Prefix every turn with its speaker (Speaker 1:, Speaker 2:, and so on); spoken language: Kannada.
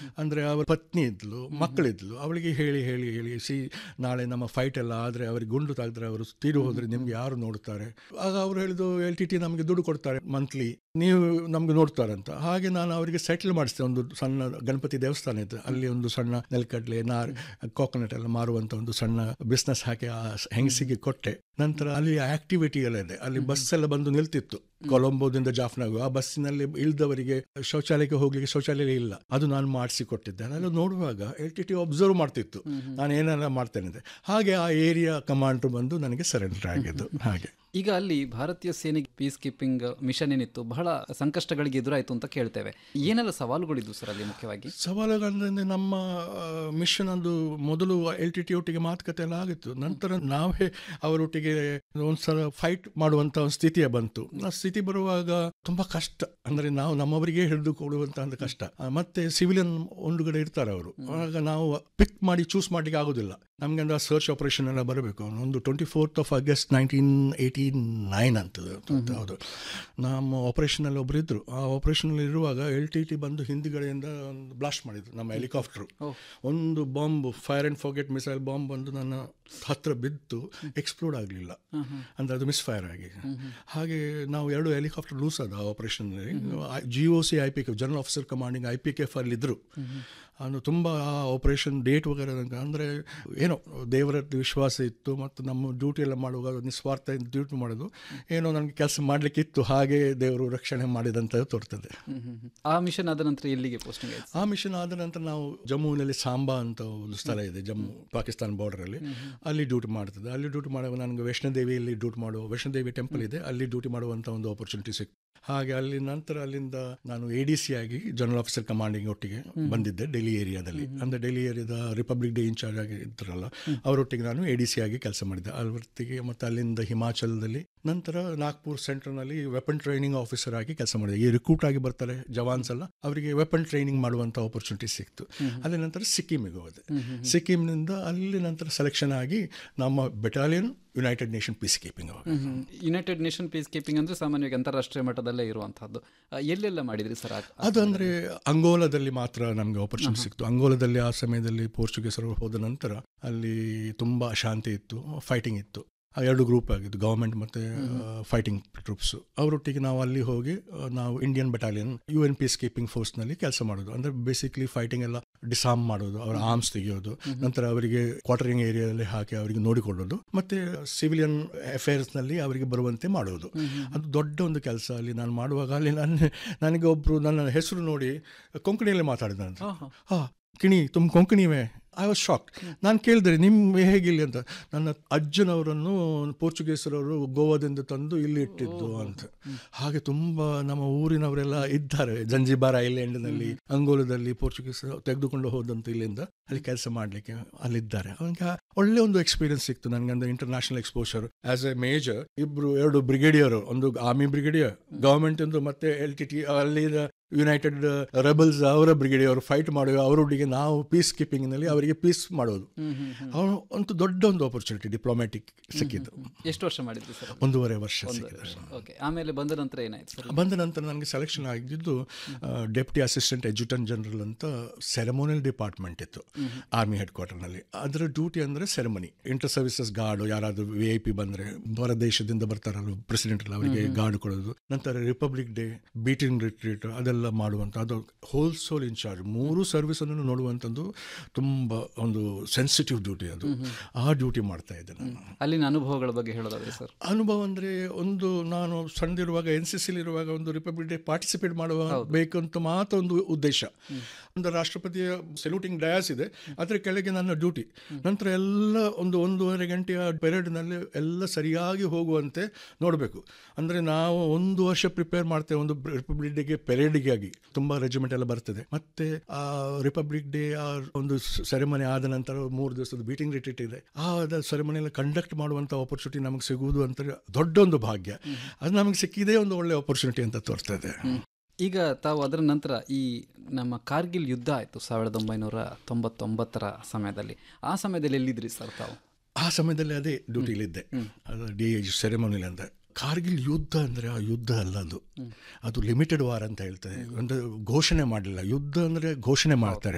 Speaker 1: ಅಂದರೆ ಅವರ ಪತ್ನಿ ಇದ್ಲು ಮಕ್ಕಳಿದ್ಲು ಅವಳಿಗೆ ಹೇಳಿ ಹೇಳಿ ಹೇಳಿ ಸಿ ನಾಳೆ ನಮ್ಮ ಫೈಟ್ ಎಲ್ಲ ಆದರೆ ಅವರಿಗೆ ಗುಂಡು ತಾಗಿದ್ರೆ ಅವರು ತೀರು ಹೋದರೆ ನಿಮ್ಗೆ ಯಾರು ನೋಡ್ತಾರೆ ಆಗ ಅವ್ರು ಹೇಳಿದ್ರು ಎಲ್ ಟಿ ಟಿ ನಮಗೆ ದುಡ್ಡು ಕೊಡ್ತಾರೆ ಮಂತ್ಲಿ ನೀವು ನಮ್ಗೆ ನೋಡ್ತಾರಂತ ಹಾಗೆ ನಾನು ಅವರಿಗೆ ಸೆಟ್ಲ್ ಮಾಡಿಸಿದೆ ಒಂದು ಸಣ್ಣ ಗಣಪತಿ ದೇವಸ್ಥಾನ ಇತ್ತು ಅಲ್ಲಿ ಒಂದು ಸಣ್ಣ ನೆಲಕಡಲೆ ನಾರ್ ಕೋಕೋನಟ್ ಎಲ್ಲ ಮಾರುವಂತ ಒಂದು ಸಣ್ಣ ಬಿಸ್ನೆಸ್ ಹಾಕಿ ಆ ಹೆಂಗಸಿಗೆ ಕೊಟ್ಟೆ ನಂತರ ಅಲ್ಲಿ ಆಕ್ಟಿವಿಟಿ ಎಲ್ಲ ಇದೆ ಅಲ್ಲಿ ಬಸ್ ಎಲ್ಲ ಬಂದು ನಿಲ್ತಿತ್ತು ಕೊಲಂಬೋದಿಂದ ಜಾಫ್ನಾಗು ಆ ಬಸ್ಸಿನಲ್ಲಿ ಇಳಿದವರಿಗೆ ಶೌಚಾಲಯಕ್ಕೆ ಹೋಗ್ಲಿಕ್ಕೆ ಶೌಚಾಲಯ ಇಲ್ಲ ಅದು ನಾನು ಮಾಡಿಸಿ ಕೊಟ್ಟಿದ್ದೆ ನಾನು ನೋಡುವಾಗ ಎಲ್ ಟಿ ಟಿ ಒಬ್ಸರ್ವ್ ಮಾಡ್ತಿತ್ತು ನಾನು ಏನೆಲ್ಲ ಮಾಡ್ತೇನೆ ಅಂತ. ಹಾಗೆ ಆ ಏರಿಯಾ ಕಮಾಂಡರ್ ಬಂದು ನನಗೆ ಸರೆಂಡರ್ ಆಗಿದ್ದು ಹಾಗೆ
Speaker 2: ಈಗ ಅಲ್ಲಿ ಭಾರತೀಯ ಸೇನೆಗೆ ಪೀಸ್ ಕೀಪಿಂಗ್ ಮಿಷನ್ ಏನಿತ್ತು ಬಹಳ ಸಂಕಷ್ಟಗಳಿಗೆ ಎದುರಾಯಿತು ಅಂತ ಕೇಳ್ತೇವೆ ಏನೆಲ್ಲ ಸವಾಲುಗಳಿದ್ವು ಸರ್ ಅಲ್ಲಿ ಮುಖ್ಯವಾಗಿ
Speaker 1: ಸವಾಲುಗಳಂದ್ರೆ ನಮ್ಮ ಮಿಷನ್ ಅದು ಮೊದಲು ಎಲ್ ಟಿ ಟಿ ಒಟ್ಟಿಗೆ ಮಾತುಕತೆ ಎಲ್ಲ ಆಗಿತ್ತು ನಂತರ ನಾವೇ ಅವರೊಟ್ಟಿಗೆ ಒಂದ್ಸಲ ಫೈಟ್ ಮಾಡುವಂತ ಒಂದು ಸ್ಥಿತಿಯೇ ಬಂತು ಆ ಸ್ಥಿತಿ ಬರುವಾಗ ತುಂಬಾ ಕಷ್ಟ ಅಂದ್ರೆ ನಾವು ನಮ್ಮವರಿಗೆ ಹಿಡಿದು ಕೊಡುವಂತ ಒಂದು ಕಷ್ಟ ಆ, ಮತ್ತೆ ಸಿವಿಲಿಯನ್ ಒಂದುಗಡೆ ಇರ್ತಾರೆ ಅವರು ಆಗ ನಾವು ಪಿಕ್ ಮಾಡಿ ಚೂಸ್ ಮಾಡ್ಲಿಕ್ಕೆ ಆಗೋದಿಲ್ಲ ನಮ್ಗೆ ಅಂದ್ರೆ ಸರ್ಚ್ ಆಪರೇಷನ್ ಎಲ್ಲ ಬರಬೇಕು ಒಂದು twenty fourth of August nineteen eighty nine ಅಂತದ್ದು ಹೌದು ನಮ್ಮ ಆಪರೇಷನಲ್ಲಿ ಒಬ್ರು ಇದ್ರು ಆ ಆಪರೇಷನಲ್ಲಿ ಇರುವಾಗ ಎಲ್ ಟಿ ಟಿ ಬಂದು ಹಿಂದ್ಗಡೆಯಿಂದ ಒಂದು ಬ್ಲಾಸ್ಟ್ ಮಾಡಿದ್ರು ನಮ್ಮ ಹೆಲಿಕಾಪ್ಟರ್ ಒಂದು bomb fire and forget missile bomb ಬಂದು ನನ್ನ ಹತ್ರ ಬಿದ್ದು ಎಕ್ಸ್ಪ್ಲೋಡ್ ಆಗಲಿಲ್ಲ ಅಂದ್ರೆ ಅದು ಮಿಸ್ ಫೈರ್ ಆಗಿ ಹಾಗೆ ನಾವು ಎರಡು ಹೆಲಿಕಾಪ್ಟರ್ ಲೂಸ್ ಆದ ಆಪರೇಷನ್ನಲ್ಲಿ G O C I P K general officer commanding I P K F ಅಲ್ಲಿ ಇದ್ರು ಅದು ತುಂಬ ಆ ಆಪರೇಷನ್ ಡೇಟ್ ವಗೇರೆ ಅಂದರೆ ಏನೋ ದೇವರ ವಿಶ್ವಾಸ ಇತ್ತು ಮತ್ತು ನಮ್ಮ ಡ್ಯೂಟಿ ಎಲ್ಲ ಮಾಡುವಾಗ ನಿಸ್ವಾರ್ಥ ಡ್ಯೂಟಿ ಮಾಡೋದು ಏನೋ ನನಗೆ ಕೆಲಸ ಮಾಡಲಿಕ್ಕೆ ಇತ್ತು ಹಾಗೆ ದೇವರು ರಕ್ಷಣೆ ಮಾಡಿದಂತ ತೋರ್ತದೆ
Speaker 2: ಆ ಮಿಷನ್ ಆದ ನಂತರ ಎಲ್ಲಿಗೆ ಪೋಸ್ಟಿಂಗ್ ಆಯ್ತು
Speaker 1: ಆ ಮಿಷನ್ ಆದ ನಂತರ ನಾವು ಜಮ್ಮುವಿನಲ್ಲಿ ಸಾಂಬಾ ಅಂತ ಒಂದು ಸ್ಥಳ ಇದೆ ಜಮ್ಮು ಪಾಕಿಸ್ತಾನ ಬಾರ್ಡರಲ್ಲಿ ಅಲ್ಲಿ ಡ್ಯೂಟಿ ಮಾಡ್ತದೆ ಅಲ್ಲಿ ಡ್ಯೂಟಿ ಮಾಡುವಾಗ ನನಗೆ ವೈಷ್ಣೋದೇವಿಯಲ್ಲಿ ಡ್ಯೂಟಿ ಮಾಡುವ ವೈಷ್ಣೋದೇವಿ ಟೆಂಪಲ್ ಇದೆ ಅಲ್ಲಿ ಡ್ಯೂಟಿ ಮಾಡುವಂಥ ಒಂದು ಆಪರ್ಚುನಿಟಿ ಸಿಕ್ತು ಹಾಗೆ ಅಲ್ಲಿ ನಂತರ ಅಲ್ಲಿಂದ ನಾನು ಎ ಡಿ ಸಿ ಆಗಿ ಜನರಲ್ ಆಫೀಸರ್ ಕಮಾಂಡಿಂಗ್ ಒಟ್ಟಿಗೆ ಬಂದಿದ್ದೆ ಡೆಲ್ಲಿ ಏರಿಯಾದಲ್ಲಿ ಅಂದರೆ ಡೆಲ್ಲಿ ಏರಿಯಾದ ರಿಪಬ್ಲಿಕ್ ಡೇ ಇನ್ಚಾರ್ಜ್ ಆಗಿ ಇದ್ರಲ್ಲ ಅವರೊಟ್ಟಿಗೆ ನಾನು ಎ ಡಿ ಸಿ ಆಗಿ ಕೆಲಸ ಮಾಡಿದ್ದೆ ಅವರೊಟ್ಟಿಗೆ ಮತ್ತು ಅಲ್ಲಿಂದ ಹಿಮಾಚಲದಲ್ಲಿ ನಂತರ ನಾಗ್ಪುರ್ ಸೆಂಟರ್ನಲ್ಲಿ ವೆಪನ್ ಟ್ರೈನಿಂಗ್ ಆಫೀಸರ್ ಆಗಿ ಕೆಲಸ ಮಾಡಿದೆ ಈ ರಿಕ್ರೂಟ್ ಆಗಿ ಬರ್ತಾರೆ ಜವಾನ್ಸ್ ಎಲ್ಲ ಅವರಿಗೆ ವೆಪನ್ ಟ್ರೈನಿಂಗ್ ಮಾಡುವಂಥ ಆಪರ್ಚುನಿಟಿ ಸಿಕ್ತು ಅದೇ ನಂತರ ಸಿಕ್ಕಿಮಿಗೆ ಹೋದೆ ಸಿಕ್ಕಿಂನಿಂದ ಅಲ್ಲಿ ನಂತರ ಸೆಲೆಕ್ಷನ್ ಆಗಿ ನಮ್ಮ battalion united nation peace keeping ಹೋಗಿ
Speaker 2: ಯುನೈಟೆಡ್ ನೇಷನ್ ಪೀಸ್ ಕೀಪಿಂಗ್ ಅಂದ್ರೆ ಸಾಮಾನ್ಯವಾಗಿ ಅಂತಾರಾಷ್ಟ್ರೀಯ ಮಟ್ಟದಲ್ಲೇ ಇರುವಂತಹದ್ದು ಆ, ಎಲ್ಲೆಲ್ಲ ಮಾಡಿದ್ರಿ ಸರ್ ಆ-
Speaker 1: ಅದು ಅಂದರೆ ಅಂಗೋಲದಲ್ಲಿ ಮಾತ್ರ ನಮಗೆ ಆಪರ್ಚುನಿಟಿ ಸಿಕ್ತು ಅಂಗೋಲದಲ್ಲಿ ಆ ಸಮಯದಲ್ಲಿ ಪೋರ್ಚುಗೀಸರು ಹೋದ ನಂತರ ಅಲ್ಲಿ ತುಂಬ ಶಾಂತಿ ಇತ್ತು ಫೈಟಿಂಗ್ ಇತ್ತು ಆ ಎರಡು ಗ್ರೂಪ್ ಆಗಿತ್ತು ಗವರ್ಮೆಂಟ್ ಮತ್ತು ಫೈಟಿಂಗ್ ಟ್ರೂಪ್ಸ್ ಅವರೊಟ್ಟಿಗೆ ನಾವು ಅಲ್ಲಿ ಹೋಗಿ ಆ, ನಾವು Indian battalion U N peace keeping ಫೋರ್ಸ್ನಲ್ಲಿ ಕೆಲಸ ಮಾಡೋದು ಅಂದರೆ ಬೇಸಿಕ್ಲಿ ಫೈಟಿಂಗ್ ಎಲ್ಲ ಡಿಸಾರ್ಮ್ ಮಾಡೋದು ಅವರ ಆರ್ಮ್ಸ್ ತೆಗೆಯೋದು ನಂತರ ಅವರಿಗೆ ಕ್ವಾರ್ಟರಿಂಗ್ ಏರಿಯಾದಲ್ಲಿ ಹಾಕಿ ಅವರಿಗೆ ನೋಡಿಕೊಳ್ಳೋದು ಮತ್ತೆ ಸಿವಿಲಿಯನ್ ಅಫೇರ್ಸ್ನಲ್ಲಿ ಅವರಿಗೆ ಬರುವಂತೆ ಮಾಡೋದು ಅದು ದೊಡ್ಡ ಒಂದು ಕೆಲಸ ಅಲ್ಲಿ ನಾನು ಮಾಡುವಾಗ ಅಲ್ಲಿ ನನ್ನ ನನಗೆ ಒಬ್ಬರು ನನ್ನ ಹೆಸರು ನೋಡಿ ಕೊಂಕಣಿಯಲ್ಲಿ ಮಾತಾಡಿದಂತ ಹಾ ಕಿಣಿ ತುಮ್ ಕೊಂಕಣಿವೇ ಐ ವಾಸ್ ಶಾಕ್ ನಾನು ಕೇಳಿದೆ ನಿಮ್ಮ ಹೇಗಿಲ್ಲಿ ಅಂತ ನನ್ನ ಅಜ್ಜನವರನ್ನು ಪೋರ್ಚುಗೀಸರವರು ಗೋವಾದಿಂದ ತಂದು ಇಲ್ಲಿ ಇಟ್ಟಿದ್ದು ಅಂತ ಹಾಗೆ ತುಂಬ ನಮ್ಮ ಊರಿನವರೆಲ್ಲ ಇದ್ದಾರೆ ಜಂಜಿಬಾರ್ ಐಲ್ಯಾಂಡ್ನಲ್ಲಿ ಅಂಗೋಲದಲ್ಲಿ ಪೋರ್ಚುಗೀಸ್ ತೆಗೆದುಕೊಂಡು ಹೋದಂತ ಇಲ್ಲಿಂದ ಅಲ್ಲಿ ಕೆಲಸ ಮಾಡಲಿಕ್ಕೆ ಅಲ್ಲಿದ್ದಾರೆ ಅವನಿಗೆ ಒಳ್ಳೆ ಒಂದು ಎಕ್ಸ್ಪೀರಿಯನ್ಸ್ ಸಿಕ್ತು ನನಗೆ ಅಂದ್ರೆ international exposure as a major ಇಬ್ರು ಎರಡು ಬ್ರಿಗೇಡಿಯರ್ ಒಂದು ಆರ್ಮಿ ಬ್ರಿಗೇಡಿಯರ್ ಗವರ್ಮೆಂಟ್ ಇಂದು ಮತ್ತೆ ಎಲ್ ಟಿ ಟಿ ಅಲ್ಲಿ ಯುನೈಟೆಡ್ ರೆಬಲ್ಸ್ ಅವರ ಬ್ರಿಗೇಡಿಯರ್ ಫೈಟ್ ಮಾಡುವ ಅವರೊಟ್ಟಿಗೆ ನಾವು ಪೀಸ್ ಕೀಪಿಂಗ್ ನಲ್ಲಿ ಅವರಿಗೆ ಪೀಸ್ ಮಾಡೋದು ಅವನು ಒಂದು ದೊಡ್ಡ ಒಂದು ಆಪರ್ಚುನಿಟಿ ಡಿಪ್ಲೊಮ್ಯಾಟಿಕ್ ಸಿಕ್ಕಿದ್ದು
Speaker 2: ಎಷ್ಟು ವರ್ಷ ಮಾಡಿದ್ರಿ ಸರ್
Speaker 1: ಒಂದೂವರೆ ವರ್ಷ ಸಿಕ್ಕಿದೆ
Speaker 2: ಓಕೆ ಆಮೇಲೆ ಬಂದ ನಂತರ ಏನಾಯ್ತು ಸರ್
Speaker 1: ಬಂದ ನಂತರ ನನಗೆ ಸೆಲೆಕ್ಷನ್ ಆಗಿದ್ದು ಡೆಪ್ಟಿ ಅಸಿಸ್ಟೆಂಟ್ ಎಜುಟೆಂಟ್ ಜನರಲ್ ಅಂತ ಸೆರೆಮೋನಿಯಲ್ ಡಿಪಾರ್ಟ್ಮೆಂಟ್ ಇತ್ತು ಆರ್ಮಿ ಹೆಡ್ ಕ್ವಾರ್ಟರ್ನಲ್ಲಿ ಅದರ ಡ್ಯೂಟಿ ಅಂದರೆ ಸೆರೆಮನಿ ಇಂಟರ್ ಸರ್ವಿಸಸ್ ಗಾರ್ಡ್ ಯಾರಾದರೂ ವಿ ಐ ಪಿ ಬಂದರೆ ಹೊರ ದೇಶದಿಂದ ಬರ್ತಾರಲ್ಲ ಪ್ರೆಸಿಡೆಂಟ್ ಎಲ್ಲ ಅವರಿಗೆ ಗಾರ್ಡ್ ಕೊಡೋದು ನಂತರ ರಿಪಬ್ಲಿಕ್ ಡೇ ಬೀಟಿಂಗ್ ರಿಟ್ರೀಟ್ ಅದೆಲ್ಲ ಮಾಡುವಂಥ ಅದು ಹೋಲ್ ಸೋಲ್ ಇನ್ಚಾರ್ಜ್ ಮೂರು ಸರ್ವಿಸ್ ಅನ್ನು ನೋಡುವಂಥದ್ದು ತುಂಬ ಒಂದು ಸೆನ್ಸಿಟಿವ್ ಡ್ಯೂಟಿ ಅದು ಆ ಡ್ಯೂಟಿ ಮಾಡ್ತಾ ಇದ್ದೆ ನಾನು
Speaker 2: ಅಲ್ಲಿನ ಅನುಭವಗಳ ಬಗ್ಗೆ ಹೇಳೋದಾದ್ರೆ ಸರ್
Speaker 1: ಅನುಭವ ಅಂದರೆ ಒಂದು ನಾನು ಸಣ್ಣದಿರುವಾಗ ಎನ್ ಸಿ ಸಿಲಿರುವಾಗ ಒಂದು ರಿಪಬ್ಲಿಕ್ ಡೇ ಪಾರ್ಟಿಸಿಪೇಟ್ ಮಾಡುವ ಬೇಕಂತ ಮಾತ್ರ ಒಂದು ಉದ್ದೇಶ ಒಂದು ರಾಷ್ಟ್ರಪತಿಯ ಸೆಲ್ಯೂಟಿಂಗ್ ಡಯಾಸ್ ಇದೆ ಅದರ ಕೆಳಗೆ ನನ್ನ ಡ್ಯೂಟಿ ನಂತರ ಎಲ್ಲ ಒಂದು ಒಂದೂವರೆ ಗಂಟೆಯ ಪೆರೇಡ್ನಲ್ಲಿ ಎಲ್ಲ ಸರಿಯಾಗಿ ಹೋಗುವಂತೆ ನೋಡಬೇಕು ಅಂದರೆ ನಾವು ಒಂದು ವರ್ಷ ಪ್ರಿಪೇರ್ ಮಾಡ್ತೇವೆ ಒಂದು ರಿಪಬ್ಲಿಕ್ ಡೇಗೆ ಪೆರೇಡ್ಗೆ ಆಗಿ ತುಂಬ ರೆಜಿಮೆಂಟ್ ಎಲ್ಲ ಬರ್ತದೆ ಮತ್ತೆ ಆ ರಿಪಬ್ಲಿಕ್ ಡೇ ಆ ಒಂದು ಸೆರೆಮನಿ ಆದ ನಂತರ ಮೂರು ದಿವಸದ ಬೀಟಿಂಗ್ ರಿಟ್ರೀಟ್ ಇದೆ ಆ ಸೆರೆಮನಿ ಎಲ್ಲ ಕಂಡಕ್ಟ್ ಮಾಡುವಂಥ ಆಪರ್ಚುನಿಟಿ ನಮಗೆ ಸಿಗುವುದು ಅಂತ ದೊಡ್ಡ ಒಂದು ಭಾಗ್ಯ ಅದು ನಮಗೆ ಸಿಕ್ಕಿದೇ ಒಂದು ಒಳ್ಳೆ ಆಪರ್ಚುನಿಟಿ ಅಂತ ತೋರ್ತದೆ
Speaker 2: ಈಗ ತಾವು ಅದರ ನಂತರ ಈ ನಮ್ಮ ಕಾರ್ಗಿಲ್ ಯುದ್ಧ ಆಯಿತು ಸಾವಿರದ ಒಂಬೈನೂರ ತೊಂಬತ್ತೊಂಬತ್ತರ ಸಮಯದಲ್ಲಿ ಆ ಸಮಯದಲ್ಲಿ ಎಲ್ಲಿದ್ರಿ ಸರ್ ತಾವು
Speaker 1: ಆ ಸಮಯದಲ್ಲಿ ಅದೇ ಡ್ಯೂಟಿಲಿದ್ದೆ ಅದು ಡಿ ಎಜ್ ಸೆರೆಮನಿಲಿ ಅಂತ ಕಾರ್ಗಿಲ್ ಯುದ್ಧ ಅಂದರೆ ಆ ಯುದ್ಧ ಅಲ್ಲ ಅದು ಅದು ಲಿಮಿಟೆಡ್ ವಾರ್ ಅಂತ ಹೇಳ್ತಾರೆ ಒಂದು ಘೋಷಣೆ ಮಾಡಲಿಲ್ಲ ಯುದ್ಧ ಅಂದರೆ ಘೋಷಣೆ ಮಾಡ್ತಾರೆ